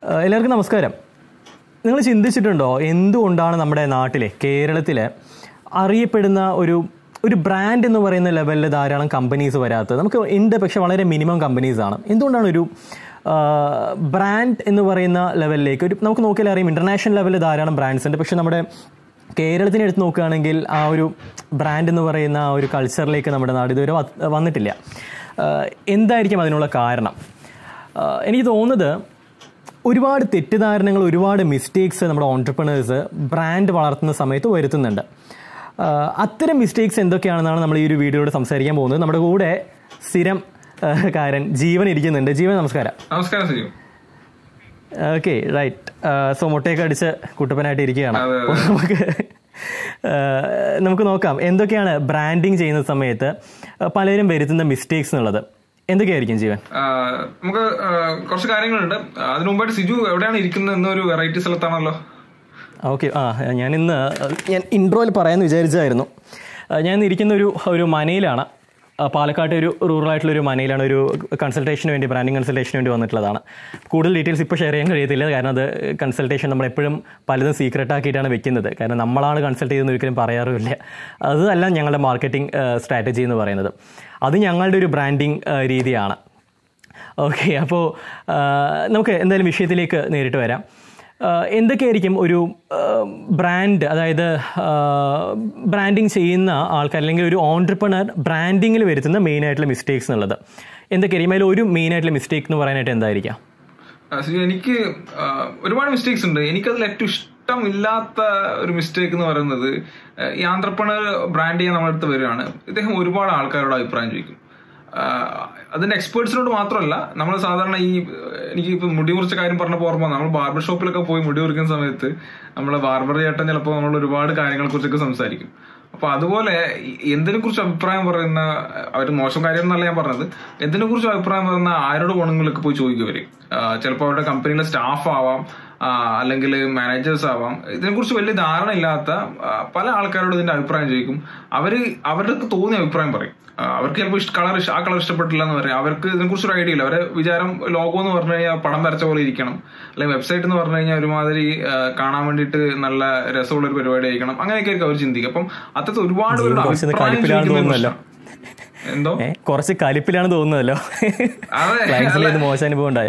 ഏഹ് എല്ലാവർക്കും നമസ്കാരം നിങ്ങൾ ചിന്തിച്ചിട്ടുണ്ടോ എന്തുകൊണ്ടാണ് നമ്മുടെ നാട്ടിലെ കേരളത്തിലെ അറിയപ്പെടുന്ന ഒരു ഒരു ബ്രാൻഡ് എന്ന് പറയുന്ന ലെവലിൽ ധാരാളം കമ്പനീസ് വരാത്തത് നമുക്ക് ഉണ്ട് പക്ഷെ വളരെ മിനിമം കമ്പനീസ് ആണ് എന്തുകൊണ്ടാണ് ഒരു ബ്രാൻഡ് എന്ന് പറയുന്ന ലെവലിലേക്ക് ഒരു നമുക്ക് നോക്കിയാൽ അറിയാം ഇന്റർനാഷണൽ ലെവലിൽ ധാരാളം ബ്രാൻഡ്സ് ഉണ്ട് പക്ഷെ നമ്മുടെ കേരളത്തിനെ എടുത്ത് നോക്കുകയാണെങ്കിൽ ആ ഒരു ബ്രാൻഡ് എന്ന് പറയുന്ന ആ ഒരു കൾച്ചറിലേക്ക് നമ്മുടെ നാട് ഇതുവരെ വ- വന്നിട്ടില്ല ആഹ് എന്തായിരിക്കും അതിനുള്ള കാരണം ആഹ് എനിക്ക് തോന്നുന്നത് ഒരുപാട് തെറ്റിദ്ധാരണകൾ ഒരുപാട് മിസ്റ്റേക്സ് നമ്മുടെ ഓൺടർപ്രണേഴ്സ് ബ്രാൻഡ് വളർത്തുന്ന സമയത്ത് വരുത്തുന്നുണ്ട് ആഹ് അത്തരം മിസ്റ്റേക്സ് എന്തൊക്കെയാണെന്നാണ് നമ്മൾ ഈ ഒരു വീഡിയോയോട് സംസാരിക്കാൻ പോകുന്നത് നമ്മുടെ കൂടെ സ്ഥിരം ആഹ് കാരൻ ജീവൻ ഇരിക്കുന്നുണ്ട് ജീവൻ നമസ്കാരം നമസ്കാരം സജീവ് ഓക്കെ റൈറ്റ് സോ മുട്ടയൊക്കെ അടിച്ച് കുട്ടപ്പനായിട്ട് ഇരിക്കുകയാണ് അതെ, അപ്പോൾ നമുക്ക് ആഹ് നമുക്ക് നോക്കാം എന്തൊക്കെയാണ് ബ്രാൻഡിങ് ചെയ്യുന്ന സമയത്ത് പലരും വരുത്തുന്ന മിസ്റ്റേക്സ് എന്നുള്ളത് എന്തൊക്കെയായിരിക്കും ജീവൻ ആഹ് നമുക്ക് ആഹ് കുറച്ച് കാര്യങ്ങളുണ്ട് അതിനു മുമ്പായിട്ട് സിജു എവിടെയാണ് ഇരിക്കുന്നത് എന്നൊരു വെറൈറ്റി സ്ഥലത്താണല്ലോ ഓക്കെ ആ ഞാൻ ഇന്ന് ഞാൻ ഇൻട്രോയിൽ പറയാമെന്ന് വിചാരിച്ചായിരുന്നു ആ, ഞാൻ ഇന്ന് ഇരിക്കുന്ന ഒരു ഒരു മനയിലാണ് ആ, പാലക്കാട്ടെ ഒരു റൂറൽ ആയിട്ടുള്ള ഒരു മനയിലാണ് ഒരു കൺസൾട്ടേഷന് വേണ്ടി ബ്രാൻഡിങ് കൺസൾട്ടേഷന് വേണ്ടി വന്നിട്ടുള്ളതാണ് കൂടുതൽ ഡീറ്റെയിൽസ് ഇപ്പോൾ ഷെയർ ചെയ്യാൻ കഴിയത്തില്ല കാരണം അത് കൺസൾട്ടേഷൻ നമ്മൾ എപ്പോഴും പലതും സീക്രട്ട് ആക്കിയിട്ടാണ് വെക്കുന്നത് കാരണം നമ്മളാണ് കൺസൾട്ട് ചെയ്തെന്ന് ഒരിക്കലും പറയാറുമില്ല അതല്ല ഞങ്ങളുടെ മാർക്കറ്റിംഗ് സ്ട്രാറ്റജി എന്ന് പറയുന്നത് അത് ഞങ്ങളുടെ ഒരു ബ്രാൻഡിങ് രീതിയാണ് ഓക്കെ അപ്പോൾ നമുക്ക് എന്തായാലും വിഷയത്തിലേക്ക് നേരിട്ട് വരാം ആ, എന്തൊക്കെയായിരിക്കും ഒരു ബ്രാൻഡ് അതായത് ബ്രാൻഡിങ് ചെയ്യുന്ന ആൾക്കാർ അല്ലെങ്കിൽ ഒരു ഓൺട്രപ്രണർ ബ്രാൻഡിങ്ങിൽ വരുത്തുന്ന മെയിൻ ആയിട്ടുള്ള മിസ്റ്റേക്സ് എന്നുള്ളത് എന്തൊക്കെയായിരിക്കും അതിൽ ഒരു മെയിൻ ആയിട്ടുള്ള മിസ്റ്റേക്ക് എന്ന് പറയാനായിട്ട് എന്തായിരിക്കാം ആഹ് സിജു എനിക്ക് ആഹ് ഒരുപാട് മിസ്റ്റേക്സ് ഉണ്ട് എനിക്കതിൽ ഏറ്റവും ഇഷ്ടമില്ലാത്ത ഒരു മിസ്റ്റേക്ക് എന്ന് പറയുന്നത് ആഹ് ഈ ആന്ത്രപ്പണർ ബ്രാൻഡ് ചെയ്യാൻ നമ്മുടെ അടുത്ത് വരികയാണ് ഇദ്ദേഹം ഒരുപാട് ആൾക്കാരോട് അഭിപ്രായം ചോദിക്കും ആഹ് അതിന്റെ എക്സ്പേർട്സിനോട് മാത്രമല്ല നമ്മൾ സാധാരണ ഈ എനിക്ക് ഇപ്പൊ മുടി മുറിച്ച കാര്യം പറഞ്ഞപ്പോൾ ഓർമ്മ നമ്മൾ ബാർബർ ഷോപ്പിലൊക്കെ പോയി മുടി മുറിക്കുന്ന സമയത്ത് നമ്മളെ ബാർബർ ചേട്ടൻ ചിലപ്പോൾ നമ്മൾ ഒരുപാട് കാര്യങ്ങളെ കുറിച്ചൊക്കെ സംസാരിക്കും അപ്പൊ അതുപോലെ എന്തിനെ കുറിച്ച് അഭിപ്രായം പറയുന്ന അവർ മോശം കാര്യം എന്നല്ല ഞാൻ പറഞ്ഞത് എന്തിനെ കുറിച്ച് അഭിപ്രായം പറയുന്ന ആരോട് വേണമെങ്കിലൊക്കെ പോയി ചോദിക്കും അവര് ചിലപ്പോൾ അവരുടെ കമ്പനിയിലെ സ്റ്റാഫ് ആവാം ആ, അല്ലെങ്കിൽ മാനേജേഴ്സ് ആവാം ഇതിനെക്കുറിച്ച് വലിയ ധാരണ ഇല്ലാത്ത ആ, പല ആൾക്കാരോട് ഇതിന്റെ അഭിപ്രായം ചോദിക്കും അവര് അവർക്ക് തോന്നിയ അഭിപ്രായം പറയും ആ, അവർക്ക് ചിലപ്പോൾ കളർ ആ കളർ ഇഷ്ടപ്പെട്ടില്ല എന്ന് പറയും അവർക്ക് ഇതിനെക്കുറിച്ച് ഒരു ഐഡിയ ഇല്ല അവരെ വിചാരം ലോഗോ എന്ന് പറഞ്ഞു കഴിഞ്ഞാൽ പടം വരച്ച പോലെ ഇരിക്കണം അല്ലെങ്കിൽ വെബ്സൈറ്റ് എന്ന് പറഞ്ഞു കഴിഞ്ഞാൽ ഒരുമാതിരി ആ, കാണാൻ വേണ്ടിയിട്ട് നല്ല രസമുള്ള ഒരു പരിപാടി ആയിരിക്കണം അങ്ങനെയൊക്കെ ആയിരിക്കും അവർ ചിന്തിക്കുക അപ്പം അത്തരത്തിൽ ഒരുപാട് പേരുടെ കുറച്ച് അഭിപ്രായം കലിപ്പിലാണെന്ന് ചോദിക്കുന്ന ഒരു തോന്നുന്നല്ലോ. പ്രശ്നം. എന്തോ ഏ കുറച്ച് കലിപ്പിലാണ് തോന്നുന്നതല്ലോ അതെ, ക്ലയൻസിൽ അല്ല. ഇത് മോശം അനുഭവം ഉണ്ടായ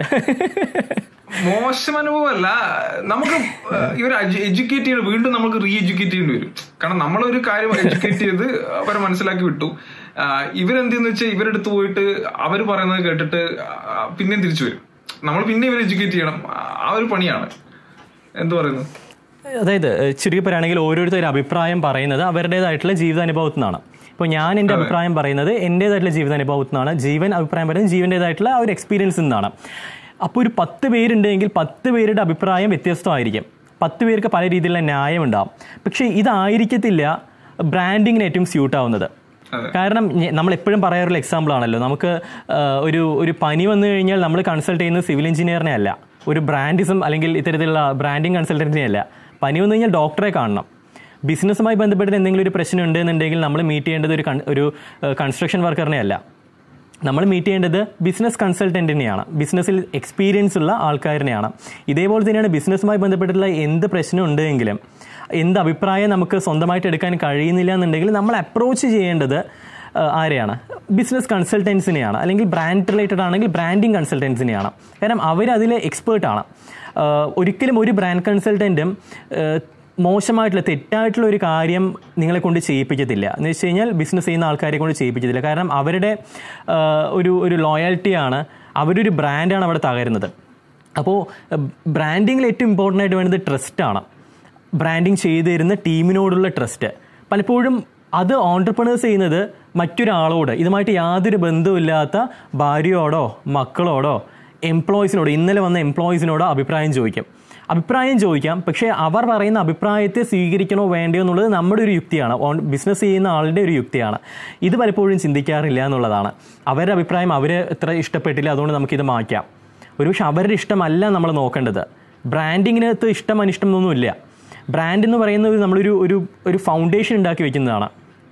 മോശം അനുഭവമല്ല നമുക്ക് ഇവർ എഡ്യൂക്കേറ്റ് ചെയ്യണം വീണ്ടും നമുക്ക് റീ എഡ്യൂക്കേറ്റ് ചെയ്യേണ്ടി വരും കാരണം നമ്മളൊരു കാര്യം എഡ്യൂക്കേറ്റ് ചെയ്ത് അവരെ മനസ്സിലാക്കി വിട്ടു ആഹ് ഇവരെന്തെന്ന് വെച്ചാൽ ഇവരെടുത്ത് പോയിട്ട് അവർ പറയുന്നത് കേട്ടിട്ട് ആഹ് പിന്നെയും തിരിച്ചു വരും നമ്മൾ പിന്നെ ഇവരെ എഡ്യൂക്കേറ്റ് ചെയ്യണം ആ ഒരു പണിയാണ് എന്ത് പറയുന്നു അതായത് ഏഹ്, ചുരുക്കി പറയുകയാണെങ്കിൽ ഓരോരുത്തരും അഭിപ്രായം പറയുന്നത് അവരുടേതായിട്ടുള്ള ജീവിതാനുഭവത്തിൽ നിന്നാണ് ഇപ്പോൾ ഞാൻ എൻ്റെ അഭിപ്രായം പറയുന്നത് എൻ്റേതായിട്ടുള്ള ജീവിതാനുഭവത്തിൽ നിന്നാണ് ജീവൻ അഭിപ്രായം പറയുന്നത് ജീവൻ്റേതായിട്ടുള്ള ആ ഒരു എക്സ്പീരിയൻസിൽ നിന്നാണ് അപ്പോൾ ഒരു പത്ത് പേരുണ്ടെങ്കിൽ പത്ത് പേരുടെ അഭിപ്രായം വ്യത്യസ്തമായിരിക്കും പത്ത് പേർക്ക് പല രീതിയിലുള്ള ന്യായം ഉണ്ടാവും പക്ഷേ ഇതായിരിക്കത്തില്ല ബ്രാൻഡിങ്ങിന് ഏറ്റവും സ്യൂട്ട് ആവുന്നത് അതെ. കാരണം ഞ- നമ്മൾ എപ്പോഴും പറയാറുള്ള എക്സാമ്പിൾ ആണല്ലോ നമുക്ക് ആ, ഒരു ഒരു പനി വന്നു കഴിഞ്ഞാൽ നമ്മൾ കൺസൾട്ട് ചെയ്യുന്നത് സിവിൽ എഞ്ചിനീയറിനെ അല്ല ഒരു ബ്രാൻഡിസം അല്ലെങ്കിൽ ഇത്തരത്തിലുള്ള ബ്രാൻഡിങ് കൺസൾട്ടൻറ്റിനെ അല്ല പനി വന്നു കഴിഞ്ഞാൽ ഡോക്ടറെ കാണണം ബിസിനസ്സുമായി ബന്ധപ്പെട്ട് എന്തെങ്കിലും ഒരു പ്രശ്നം ഉണ്ടെന്നുണ്ടെങ്കിൽ നമ്മൾ മീറ്റ് ചെയ്യേണ്ടത് ഒരു കൺ- ഒരു കൺസ്ട്രക്ഷൻ വർക്കറിനെ അല്ല നമ്മൾ മീറ്റ് ചെയ്യേണ്ടത് ബിസിനസ് കൺസൾട്ടൻറ്റിനെയാണ് ബിസിനസ്സിൽ എക്സ്പീരിയൻസ് ഉള്ള ആൾക്കാരിനെയാണ് ഇതേപോലെ തന്നെയാണ് ബിസിനസ്സുമായി ബന്ധപ്പെട്ടിട്ടുള്ള എന്ത് പ്രശ്നം ഉണ്ടെങ്കിലും എന്ത് അഭിപ്രായം നമുക്ക് സ്വന്തമായിട്ട് എടുക്കാൻ കഴിയുന്നില്ല എന്നുണ്ടെങ്കിൽ നമ്മൾ അപ്രോച്ച് ചെയ്യേണ്ടത് ആ, ആരെയാണ് ബിസിനസ് കൺസൾട്ടൻസിനെയാണ് അല്ലെങ്കിൽ ബ്രാൻഡ് റിലേറ്റഡ് ആണെങ്കിൽ ബ്രാൻഡിങ് കൺസൾട്ടൻസിനെയാണ് കാരണം അവരതിൽ എക്സ്പേർട്ടാണ് ഒരിക്കലും ഒരു ബ്രാൻഡ് കൺസൾട്ടൻറ്റും മോശമായിട്ടുള്ള തെറ്റായിട്ടുള്ള ഒരു കാര്യം നിങ്ങളെ കൊണ്ട് ചെയ്യിപ്പിക്കത്തില്ല എന്ന് വെച്ച് കഴിഞ്ഞാൽ ബിസിനസ് ചെയ്യുന്ന ആൾക്കാരെ കൊണ്ട് ചെയ്യിപ്പിക്കത്തില്ല കാരണം അവരുടെ ആ, ഒരു ഒരു ലോയാലിറ്റിയാണ് അവരൊരു ബ്രാൻഡാണ് അവിടെ തകരുന്നത് അപ്പോൾ ബ്രാൻഡിങ്ങിൽ ഏറ്റവും ഇമ്പോർട്ടൻ്റ് ആയിട്ട് വേണ്ടത് ട്രസ്റ്റാണ് ബ്രാൻഡിങ് ചെയ്തു തരുന്ന ടീമിനോടുള്ള ട്രസ്റ്റ് പലപ്പോഴും അത് ഓൺടർപ്രണേഴ്സ് ചെയ്യുന്നത് മറ്റൊരാളോട് ഇതുമായിട്ട് യാതൊരു ബന്ധവുമില്ലാത്ത ഭാര്യയോടോ മക്കളോടോ എംപ്ലോയീസിനോട് ഇന്നലെ വന്ന എംപ്ലോയീസിനോടോ അഭിപ്രായം ചോദിക്കും അഭിപ്രായം ചോദിക്കാം പക്ഷേ അവർ പറയുന്ന അഭിപ്രായത്തെ സ്വീകരിക്കണോ വേണ്ടയോ എന്നുള്ളത് നമ്മുടെ ഒരു യുക്തിയാണ് ഓൺ ബിസിനസ് ചെയ്യുന്ന ആളുടെ ഒരു യുക്തിയാണ് ഇത് പലപ്പോഴും ചിന്തിക്കാറില്ല എന്നുള്ളതാണ് അവരുടെ അഭിപ്രായം അവർ എത്ര ഇഷ്ടപ്പെട്ടില്ല അതുകൊണ്ട് നമുക്കിത് മാറ്റാം ഒരുപക്ഷെ അവരുടെ ഇഷ്ടമല്ല നമ്മൾ നോക്കേണ്ടത് ബ്രാൻഡിങ്ങിനകത്ത് ഇഷ്ടം അനിഷ്ടം എന്നൊന്നുമില്ല ബ്രാൻഡ് എന്ന് പറയുന്നത് നമ്മളൊരു ഒരു ഒരു ഫൗണ്ടേഷൻ ഉണ്ടാക്കി വെക്കുന്നതാണ്